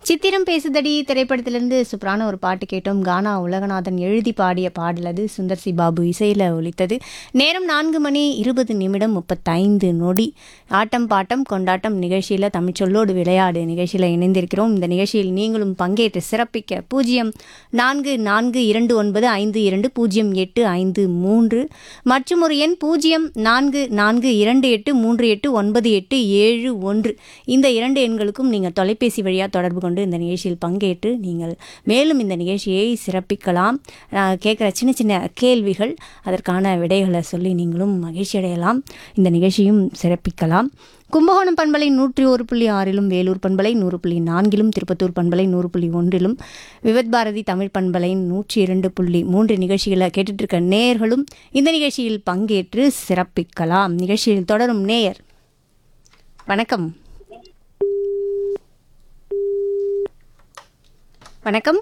சித்திரம் பேசுதடி திரைப்படத்திலிருந்து சூப்பரான ஒரு பாட்டு கேட்டோம் கானா உலகநாதன் எழுதி பாடிய பாடல் அது சுந்தர் சி பாபு இசையில் ஒலித்தது நேரம் நான்கு மணி இருபது நிமிடம் முப்பத்தைந்து நொடி ஆட்டம் பாட்டம் கொண்டாட்டம் நிகழ்ச்சியில் தமிழ்ச்சொல்லோடு விளையாடு நிகழ்ச்சியில் இணைந்திருக்கிறோம் இந்த நிகழ்ச்சியில் நீங்களும் பங்கேற்று சிறப்பிக்க பூஜ்ஜியம் நான்கு நான்கு இரண்டு ஒன்பது ஐந்து இரண்டு பூஜ்ஜியம் எட்டு ஐந்து மூன்று மற்றும் ஒரு எண் பூஜ்ஜியம் நான்கு நான்கு இரண்டு எட்டு மூன்று எட்டு ஒன்பது எட்டு ஏழு ஒன்று இந்த இரண்டு எண்களுக்கும் நீங்கள் தொலைபேசி வழியாக தொடர்பு கொண்டு இந்த நிகழ்ச்சியில் பங்கேற்று நீங்கள் மேலும் இந்த நிகழ்ச்சியை சிறப்பிக்கலாம் நான் கேட்குற சின்ன சின்ன கேள்விகள் அதற்கான விடைகளை சொல்லி நீங்களும் மகிழ்ச்சி அடையலாம் இந்த நிகழ்ச்சியும் சிறப்பிக்கலாம் கும்பகோணம் பண்பலை நூற்றி ஒரு புள்ளி ஆறிலும் வேலூர் பண்பலை நூறு புள்ளி நான்கிலும் திருப்பத்தூர் பண்பலை நூறு புள்ளி ஒன்றிலும் விவத் பாரதி தமிழ் பண்பலை நூற்றி இரண்டு புள்ளி மூன்று நிகழ்ச்சிகளை கேட்டுட்டு இருக்க நேயர்களும் இந்த நிகழ்ச்சியில் பங்கேற்று சிறப்பிக்கலாம் நிகழ்ச்சியில் தொடரும் நேயர் வணக்கம் வணக்கம்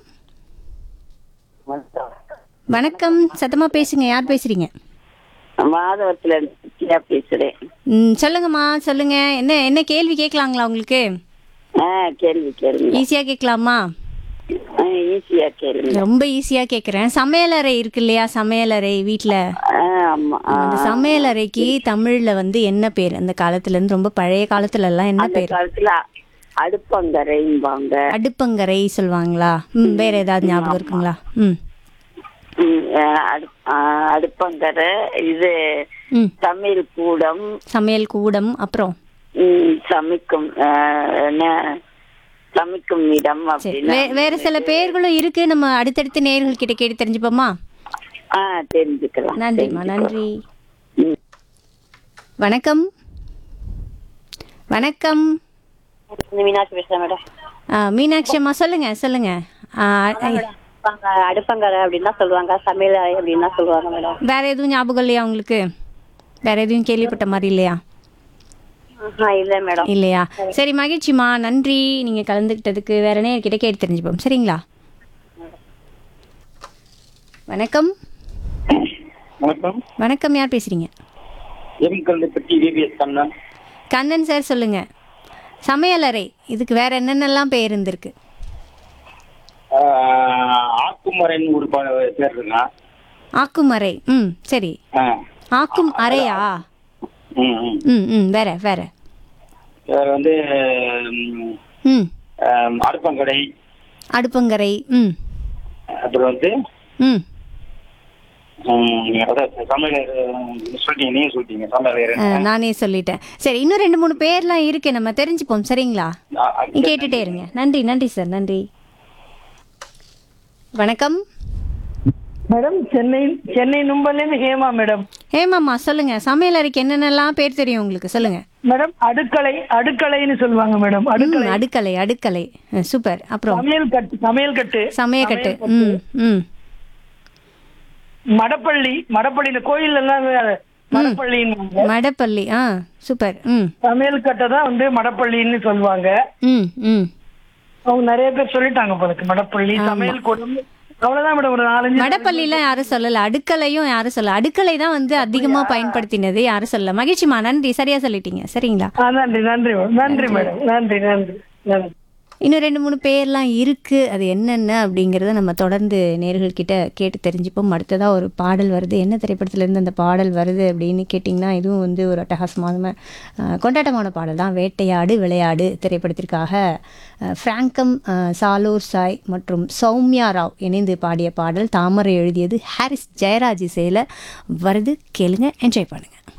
வணக்கம் சத்தமா பேசுங்க யார் பேசுறீங்க மாதவத்துல இருந்து பேசுறேன் ம், சொல்லுங்கம்மா சொல்லுங்க என்ன என்ன கேள்வி கேட்கலாங்களா உங்களுக்கு ஆ கேள்வி கேளுங்க ஈஸியா கேட்கலாமா ஆ, ஈஸியா கேளுங்க ரொம்ப ஈஸியா கேட்குறேன் சமையலறை இருக்கு இல்லையா சமையலறை வீட்டில் ஆ, ஆமா ஆ, அந்த சமையலறைக்கு தமிழ்ல வந்து என்ன பேர் அந்த காலத்துல இருந்து ரொம்ப பழைய காலத்துல எல்லாம் என்ன அந்த பேர் காலத்துல அடுப்பங்கரைம்பாங்க அடுப்பங்கரை சொல்லுவாங்களா ம் வேற ஏதாவது ஞாபகம் இருக்குங்களா ம் ம், ஆ, அடு- ஆ, அடுப்பங்கரை இது ம் சமையல் கூடம் சமையல் கூடம் அப்புறம் ம், சமைக்கும் ஆ, என்ன சமைக்கும் இடம் சரி அப்படின்னு வே- வேற சில பேர்களும் இருக்கு நம்ம அடுத்தடுத்த நேயர்கள் கிட்ட கேட்டு தெரிஞ்சுப்போமா ஆ தெரிஞ்சுக்கலாம் நன்றிம்மா நன்றி ம். வணக்கம் வணக்கம் மீனாட்சி பேசுறேன் மேடம் ஆ, மீனாட்சி அம்மா சொல்லுங்க சொல்லுங்க ஆ, ஐ- அடுப்பங்கரை அப்படின்னு தான் சொல்லுவாங்க சமையல் அறை அப்படின்னு தான் சொல்லுவாங்க மேடம் வேற எதுவும் ஞாபகம் இல்லையா உங்களுக்கு வேற எதுவும் கேள்விப்பட்ட மாதிரி இல்லையா இல்ல மேடம் இல்லையா சரி மகிழ்ச்சிம்மா நன்றி நீங்க கலந்துக்கிட்டதுக்கு வேற நேர்கிட்ட கேட்டு தெரிஞ்சுப்போம் சரிங்களா வணக்கம் வணக்கம் வணக்கம் யார் பேசுறீங்க எரிக்கல்லுப்பட்டி விபிஎஸ் கண்ணன் கண்ணன் சார் சொல்லுங்க சமையலறை இதுக்கு வேற என்னென்னலாம் பேர் இருந்திருக்கு ஆஹ் ஆக்குமரன் ஒரு ப- பேர் இருக்குங்க ஆக்குமறை ம் சரி ஆ. ஆக்கும் அறையா ம், ம். ம் ம் வேற வேற வேற வந்து ம், ம் ஆம், அடுப்பங்கடை அடுப்பங்கரை ம் அப்புறம் வந்து ம் ம், அதான் சமையல் சொல்லிட்டீங்க நீங்க சொல்லிட்டீங்க சமையல் ஆ, நானே சொல்லிட்டேன் சரி இன்னும் ரெண்டு மூணு பேர்லாம் இருக்கு நம்ம தெரிஞ்சுப்போம் சரிங்களா நீ கேட்டுட்டே இருங்க நன்றி நன்றி சார் நன்றி வணக்கம் மேடம் சென்னை சென்னை நும்பல்லேருந்து ஹேமா மேடம் ஹேமாம்மா சொல்லுங்க சமையல் அறைக்கு என்னென்னலாம் பேர் தெரியும் உங்களுக்கு சொல்லுங்க மேடம் அடுக்களை அடுக்கலைன்னு சொல்லுவாங்க மேடம் அடுக்கலை ம், அடுக்கலை அடுக்கலை ஆ, சூப்பர் அப்புறம் சமையல் கட்டு சமையல் கட்டு சமையக்கட்டு ம் ம் மடப்பள்ளி மடப்பள்ளி இந்த கோயில் எல்லாம் மடப்பள்ளின்னு மடப்பள்ளி ஆ சூப்பர் ம் சமையல் கட்டை தான் வந்து மடப்பள்ளின்னு சொல்லுவாங்க ம் ம் அவங்க நிறைய பேர் சொல்லிட்டாங்க போலக்கு மடப்பள்ளி சமையல் கூடம் அவ்வளவுதான் மேடம் ஒரு நாலஞ்சு மடப்பள்ளிலாம் யாரும் சொல்லல அடுக்கலையும் யாரும் சொல்லல அடுக்கலை தான் வந்து அதிகமா பயன்படுத்தினது யாரும் சொல்லல மகிழ்ச்சிமா நன்றி சரியா சொல்லிட்டீங்க சரிங்களா ஆ, நன்றி நன்றி மேடம் நன்றி மேடம் நன்றி நன்றி நன்றி இன்னும் ரெண்டு மூணு பேர்லாம் இருக்கு அது என்னென்ன அப்படிங்கிறத நம்ம தொடர்ந்து நேர்கள் கிட்ட கேட்டு தெரிஞ்சுப்போம் அடுத்ததா ஒரு பாடல் வருது என்ன திரைப்படத்துல இருந்து அந்த பாடல் வருது அப்படின்னு கேட்டிங்கன்னா இதுவும் வந்து ஒரு அட்டகாசமான அஹ், கொண்டாட்டமான பாடல் தான் வேட்டையாடு விளையாடு திரைப்படத்திற்காக அஹ், ஃப்ராங்கம் அஹ், சாலூர் சாய் மற்றும் சௌமியா ராவ் இணைந்து பாடிய பாடல் தாமரை எழுதியது ஹாரிஸ் ஜெயராஜ் இசையில் வருது கேளுங்க என்ஜாய் பண்ணுங்க